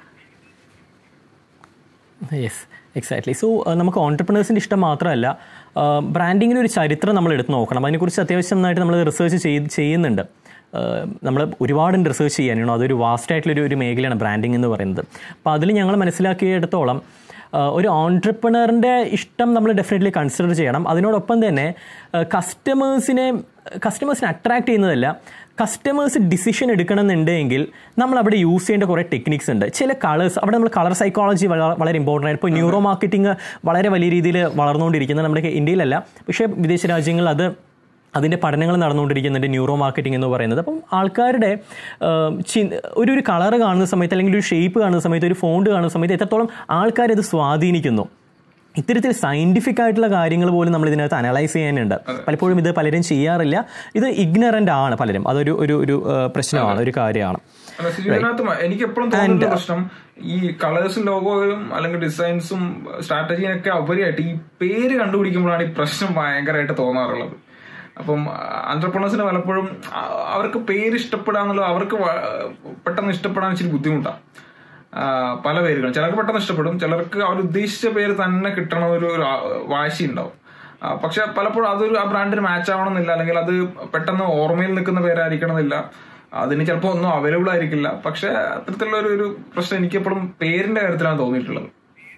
യെസ് എക്സാക്ട്ലി സോ നമുക്ക് ഓൺടർപ്രണേഴ്സിൻ്റെ ഇഷ്ടം മാത്രമല്ല ബ്രാൻഡിങ്ങിന് ഒരു ചരിത്രം നമ്മൾ എടുത്ത് നോക്കണം അതിനെക്കുറിച്ച് അത്യാവശ്യം നന്നായിട്ട് നമ്മൾ റിസർച്ച് ചെയ്ത് ചെയ്യുന്നുണ്ട് നമ്മൾ ഒരുപാട് റിസർച്ച് ചെയ്യാനാണ് അതൊരു വാസ്റ്റ് ആയിട്ടുള്ളൊരു ഒരു മേഖലയാണ് ബ്രാൻഡിങ് എന്ന് പറയുന്നത് അപ്പോൾ അതിൽ ഞങ്ങൾ മനസ്സിലാക്കിയിടത്തോളം ആ, ഒരു ഓൺട്രപ്രണറിൻ്റെ ഇഷ്ടം നമ്മൾ ഡെഫിനറ്റ്ലി കൺസിഡർ ചെയ്യണം അതിനോടൊപ്പം തന്നെ കസ്റ്റമേഴ്സിനെ കസ്റ്റമേഴ്സിനെ അട്രാക്ട് ചെയ്യുന്നതല്ല കസ്റ്റമേഴ്സ് ഡിസിഷൻ എടുക്കണമെന്നുണ്ടെങ്കിൽ നമ്മൾ അവിടെ യൂസ് ചെയ്യേണ്ട കുറേ ടെക്നിക്സ് ഉണ്ട് ചില കളേഴ്സ് അവിടെ നമ്മൾ കളർ സൈക്കോളജി വളരെ ഇമ്പോർട്ടൻ്റ് ആണ് ഇപ്പോൾ ന്യൂറോ മാർക്കറ്റിംഗ് വളരെ വലിയ രീതിയിൽ വളർന്നുകൊണ്ടിരിക്കുന്നത് നമ്മുടെ ഇന്ത്യയിലല്ല പക്ഷേ വിദേശ രാജ്യങ്ങളിൽ അത് അതിൻ്റെ പഠനങ്ങൾ നടന്നുകൊണ്ടിരിക്കുന്നുണ്ട് ന്യൂറോ മാർക്കറ്റിംഗ് എന്ന് പറയുന്നത് അപ്പം ആൾക്കാരുടെ ആം, ചി- ഒരു ഒരു കളർ കാണുന്ന സമയത്ത് അല്ലെങ്കിൽ ഒരു ഷേപ്പ് കാണുന്ന സമയത്ത് ഒരു ഫോണ്ട് കാണുന്ന സമയത്ത് എത്രത്തോളം ആൾക്കാരത് സ്വാധീനിക്കുന്നു ഇത്തരത്തിൽ സയന്റിഫിക് ആയിട്ടുള്ള കാര്യങ്ങൾ പോലും നമ്മൾ ഇതിനകത്ത് അനലൈസ് ചെയ്യാനുണ്ട് പലപ്പോഴും ഇത് പലരും ചെയ്യാറില്ല ഇത് ഇഗ്നറൻ്റ് ആണ് പലരും അതൊരു ഒരു ഒരു ആ, പ്രശ്നമാണ് ഒരു കാര്യമാണ് അല്ല, ശരി, ഇതിനകത്ത് മ- എനിക്ക് എപ്പോഴും തോന്നുന്ന പ്രശ്നം ഈ കളേഴ്സും ലോഗോയും അല്ലെങ്കിൽ ഡിസൈൻസും സ്ട്രാറ്റജിയൊക്കെ ഉപരിയായിട്ട് ഈ പേര് കണ്ടുപിടിക്കുമ്പോഴാണ് ഈ പ്രശ്നം ഭയങ്കരമായിട്ട് തോന്നാറുള്ളത് അപ്പം ആന്റർപ്രണേഴ്സിന് പലപ്പോഴും ആ, അവർക്ക് പേര് ഇഷ്ടപ്പെടാന്നുള്ളത് അവർക്ക് വ- പെട്ടെന്ന് ഇഷ്ടപ്പെടാൻ ഇച്ചിരി ബുദ്ധിമുട്ടാണ് പല പേരുകളും ചിലർക്ക് പെട്ടെന്ന് ഇഷ്ടപ്പെടും ചിലർക്ക് അവർ ഉദ്ദേശിച്ച പേര് തന്നെ കിട്ടണം ഒരു ഒരു ആ- വാശി ഉണ്ടാവും ആ, പക്ഷെ പലപ്പോഴും അതൊരു ആ ബ്രാൻഡിന് മാച്ച് ആവണമെന്നില്ല അല്ലെങ്കിൽ അത് പെട്ടെന്ന് ഓർമ്മയിൽ നിൽക്കുന്ന പേരായിരിക്കണമെന്നില്ല അതിന് ചിലപ്പോൾ ഒന്നും അവൈലബിൾ ആയിരിക്കില്ല പക്ഷെ അത്തരത്തിലുള്ള ഒരു ഒരു പ്രശ്നം എനിക്ക് എപ്പോഴും പേരിന്റെ കാര്യത്തിലാണ് തോന്നിയിട്ടുള്ളത്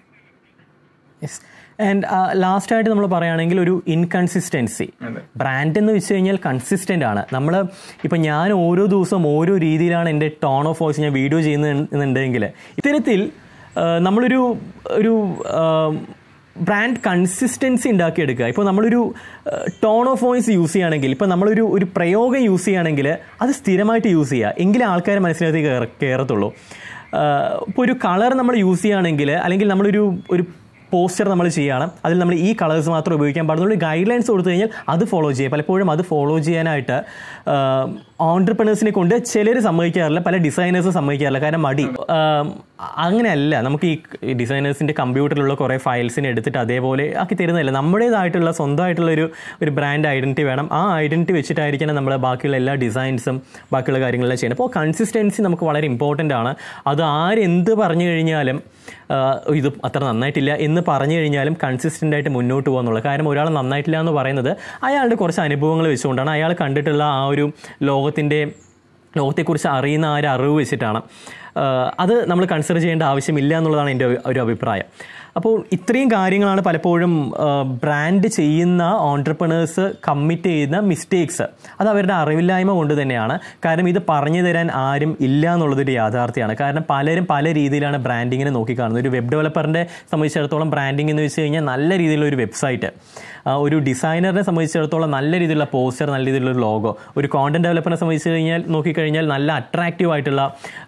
യെസ് ആൻഡ് ലാസ്റ്റ് ആയിട്ട് നമ്മൾ പറയുകയാണെങ്കിൽ ഒരു ഇൻകൺസിസ്റ്റൻസി അതെ ബ്രാൻഡ് എന്ന് വെച്ച് കഴിഞ്ഞാൽ കൺസിസ്റ്റൻ്റ് ആണ് നമ്മൾ ഇപ്പം ഞാൻ ഓരോ ദിവസവും ഓരോ രീതിയിലാണ് എൻ്റെ ടോൺ ഓഫ് വോയിസ് ഞാൻ വീഡിയോ ചെയ്യുന്നുണ്ടെങ്കിൽ ഇത്തരത്തിൽ ആ, നമ്മളൊരു ഒരു ബ്രാൻഡ് കൺസിസ്റ്റൻസി ഉണ്ടാക്കിയെടുക്കുക ഇപ്പോൾ നമ്മളൊരു ടോൺ ഓഫ് വോയിസ് യൂസ് ചെയ്യുകയാണെങ്കിൽ ഇപ്പോൾ നമ്മളൊരു ഒരു പ്രയോഗം യൂസ് ചെയ്യുകയാണെങ്കിൽ അത് സ്ഥിരമായിട്ട് യൂസ് ചെയ്യുക എങ്കിലേ ആൾക്കാർ മനസ്സിനകത്ത് കയറ കയറത്തുള്ളൂ ഇപ്പോൾ ഒരു കളർ നമ്മൾ യൂസ് ചെയ്യുകയാണെങ്കിൽ അല്ലെങ്കിൽ നമ്മളൊരു ഒരു പോസ്റ്റർ നമ്മൾ ചെയ്യുകയാണ് അതിൽ നമ്മൾ ഈ കളേഴ്സ് മാത്രം ഉപയോഗിക്കാൻ പാടുള്ളൂ ഗൈഡ് ലൈൻസ് കൊടുത്തു കഴിഞ്ഞാൽ അത് ഫോളോ ചെയ്യുക പലപ്പോഴും അത് ഫോളോ ചെയ്യാനായിട്ട് ഓൺടർപ്രണേഴ്സിനെ കൊണ്ട് ചിലർ സമ്മതിക്കാറില്ല പല ഡിസൈനേഴ്സും സമ്മതിക്കാറില്ല കാരണം മടി ആം, അങ്ങനെയല്ല നമുക്ക് ഈ ഡിസൈനേഴ്സിൻ്റെ കമ്പ്യൂട്ടറിലുള്ള കുറേ ഫയൽസിനെ എടുത്തിട്ട് അതേപോലെ ആക്കി തരുന്നില്ല നമ്മുടേതായിട്ടുള്ള സ്വന്തമായിട്ടുള്ള ഒരു ഒരു ബ്രാൻഡ് ഐഡൻറ്റിറ്റി വേണം ആ ഐഡൻറ്റിറ്റി വെച്ചിട്ടായിരിക്കണം നമ്മൾ ബാക്കിയുള്ള എല്ലാ ഡിസൈൻസും ബാക്കിയുള്ള കാര്യങ്ങളെല്ലാം ചെയ്യുന്നത് അപ്പോൾ കൺസിസ്റ്റൻസി നമുക്ക് വളരെ ഇമ്പോർട്ടൻ്റ് ആണ് അത് ആരെന്ത് പറഞ്ഞു കഴിഞ്ഞാലും ആ, ഇത് അത്ര നന്നായിട്ടില്ല എന്ന് പറഞ്ഞു കഴിഞ്ഞാലും കൺസിസ്റ്റൻ്റ് ആയിട്ട് മുന്നോട്ട് പോകുന്നുള്ളത് കാരണം ഒരാൾ നന്നായിട്ടില്ല എന്ന് പറയുന്നത് അയാളുടെ കുറച്ച് അനുഭവങ്ങൾ വെച്ചുകൊണ്ടാണ് അയാൾ കണ്ടിട്ടുള്ള ആ ഒരു ലോകത്തിൻ്റെ ലോകത്തെക്കുറിച്ച് അറിയുന്ന ആ ഒരു അറിവ് വെച്ചിട്ടാണ് ആ, അത് നമ്മൾ കൺസിഡർ ചെയ്യേണ്ട ആവശ്യമില്ല എന്നുള്ളതാണ് എൻ്റെ ഒരു അഭിപ്രായം അപ്പോൾ ഇത്രയും കാര്യങ്ങളാണ് പലപ്പോഴും ബ്രാൻഡ് ചെയ്യുന്ന ഓൺടർപ്രണേഴ്സ് കമ്മിറ്റ് ചെയ്യുന്ന മിസ്റ്റേക്സ് അത് അവരുടെ അറിവില്ലായ്മ കൊണ്ട് തന്നെയാണ് കാരണം ഇത് പറഞ്ഞു തരാൻ ആരും ഇല്ല എന്നുള്ളതൊരു യാഥാർത്ഥ്യമാണ് കാരണം പലരും പല രീതിയിലാണ് ബ്രാൻഡിങ്ങിനെ നോക്കിക്കാണുന്നത് ഒരു വെബ് ഡെവലപ്പറിനെ സംബന്ധിച്ചിടത്തോളം ബ്രാൻഡിംഗ് എന്ന് വെച്ച് കഴിഞ്ഞാൽ നല്ല രീതിയിലുള്ള ഒരു വെബ്സൈറ്റ് ഒരു ഡിസൈനറിനെ സംബന്ധിച്ചിടത്തോളം നല്ല രീതിയിലുള്ള പോസ്റ്റർ നല്ല രീതിയിലുള്ള ഒരു ലോഗോ ഒരു കോണ്ടന്റ് ഡെവലപ്പറിനെ സംബന്ധിച്ച് കഴിഞ്ഞാൽ നോക്കിക്കഴിഞ്ഞാൽ നല്ല അട്രാക്റ്റീവ് ആയിട്ടുള്ള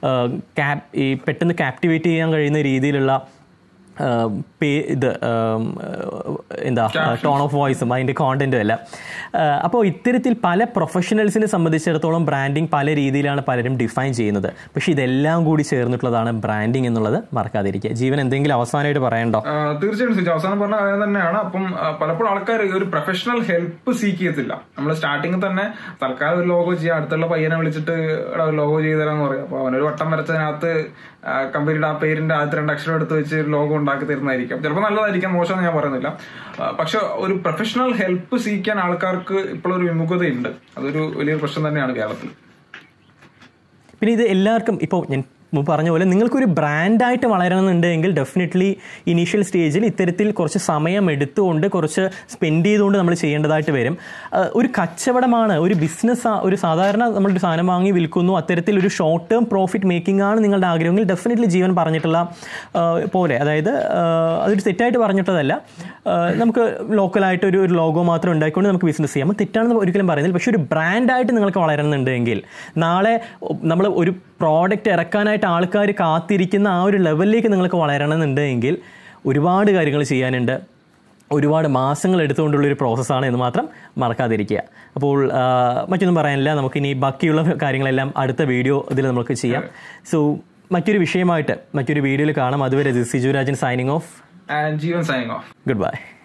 ക്യാപ് ഈ പെട്ടെന്ന് ക്യാപ്റ്റിവേറ്റ് ചെയ്യാൻ കഴിയുന്ന രീതിയിലുള്ള ആ, പേ ഇത് ആം, എന്താ ടോൺ ഓഫ് വോയിസും അതിൻ്റെ കോണ്ടന്റും എല്ലാം അപ്പോൾ ഇത്തരത്തിൽ പല പ്രൊഫഷണൽസിനെ സംബന്ധിച്ചിടത്തോളം ബ്രാൻഡിങ് പല രീതിയിലാണ് പലരും ഡിഫൈൻ ചെയ്യുന്നത് പക്ഷേ ഇതെല്ലാം കൂടി ചേർന്നിട്ടുള്ളതാണ് ബ്രാൻഡിങ് എന്നുള്ളത് മറക്കാതിരിക്കുക ജീവൻ എന്തെങ്കിലും അവസാനമായിട്ട് പറയണ്ടോ ആ, തീർച്ചയായിട്ടും സുജി അവസാനം പറഞ്ഞ കാര്യം തന്നെയാണ് അപ്പം ആ, പലപ്പോഴും ആൾക്കാർ ഒരു പ്രൊഫഷണൽ ഹെൽപ്പ് സീക്ക് ചെയ്യത്തില്ല നമ്മൾ സ്റ്റാർട്ടിങ്ങിൽ തന്നെ തൽക്കാലം ഒരു ലോഗോ ചെയ്യാം അടുത്തുള്ള പയ്യനെ വിളിച്ചിട്ട് എടാ ഒരു ലോഗോ ചെയ്ത് തരാന്ന് പറയും അപ്പൊ അവനൊരു വട്ടം വരച്ചതിനകത്ത് ആ, കമ്പനിയുടെ ആ പേരിന്റെ ആദ്യത്തെ രണ്ട് അക്ഷരം എടുത്ത് വെച്ച് ഒരു ലോഗോ ഉണ്ടാക്കി തരുന്നതായിരിക്കാം ചിലപ്പോൾ നല്ലതായിരിക്കാം മോശമെന്ന് ഞാൻ പറയുന്നില്ല ആ, പക്ഷെ ഒരു പ്രൊഫഷണൽ ഹെൽപ്പ് സീക്കാൻ ആൾക്കാർക്ക് ഇപ്പോഴൊരു വിമുഖതയുണ്ട് അതൊരു വലിയൊരു പ്രശ്നം തന്നെയാണ് കേരളത്തിൽ പിന്നെ ഇത് എല്ലാവർക്കും ഇപ്പോൾ ഞാൻ മുമ്പ് പറഞ്ഞ പോലെ നിങ്ങൾക്കൊരു ബ്രാൻഡായിട്ട് വളരണമെന്നുണ്ടെങ്കിൽ ഡെഫിനറ്റ്ലി ഇനീഷ്യൽ സ്റ്റേജിൽ ഇത്തരത്തിൽ കുറച്ച് സമയം എടുത്തുകൊണ്ട് കുറച്ച് സ്പെൻഡ് ചെയ്തുകൊണ്ട് നമ്മൾ ചെയ്യേണ്ടതായിട്ട് വരും ആ, ഒരു കച്ചവടമാണ് ഒരു ബിസിനസ് ഒരു സാധാരണ നമ്മളൊരു സാധനം വാങ്ങി വിൽക്കുന്നു അത്തരത്തിൽ ഒരു ഷോർട്ട് ടേം പ്രോഫിറ്റ് മേക്കിംഗ് ആണ് നിങ്ങളുടെ ആഗ്രഹമെങ്കിൽ ഡെഫിനറ്റ്ലി ജീവൻ പറഞ്ഞിട്ടുള്ള ആ, പോലെ അതായത് ആ, അതൊരു തെറ്റായിട്ട് പറഞ്ഞിട്ടതല്ല ആ, നമുക്ക് ലോക്കലായിട്ട് ഒരു ഒരു ലോഗോ മാത്രം ഉണ്ടാക്കിക്കൊണ്ട് നമുക്ക് ബിസിനസ് ചെയ്യാം അത് തെറ്റാണെന്ന് ഒരിക്കലും പറയുന്നില്ല പക്ഷേ ഒരു ബ്രാൻഡായിട്ട് നിങ്ങൾക്ക് വളരണമെന്നുണ്ടെങ്കിൽ നാളെ നമ്മൾ ഒരു പ്രോഡക്റ്റ് ഇറക്കാനായിട്ട് ആൾക്കാർ കാത്തിരിക്കുന്ന ആ ഒരു ലെവലിലേക്ക് നിങ്ങൾക്ക് വളരണമെന്നുണ്ടെങ്കിൽ ഒരുപാട് കാര്യങ്ങൾ ചെയ്യാനുണ്ട് ഒരുപാട് മാസങ്ങൾ എടുത്തുകൊണ്ടുള്ളൊരു പ്രോസസ്സാണ് എന്ന് മാത്രം മറക്കാതിരിക്കുക അപ്പോൾ ആ, മറ്റൊന്നും പറയാനില്ല നമുക്കിനി ബാക്കിയുള്ള കാര്യങ്ങളെല്ലാം അടുത്ത വീഡിയോ ഇതിൽ നമുക്ക് ചെയ്യാം സോ മറ്റൊരു വിഷയമായിട്ട് മറ്റൊരു വീഡിയോയിൽ കാണാം അതുവരെ Siju Rajan signing off and Jeevan signing off good bye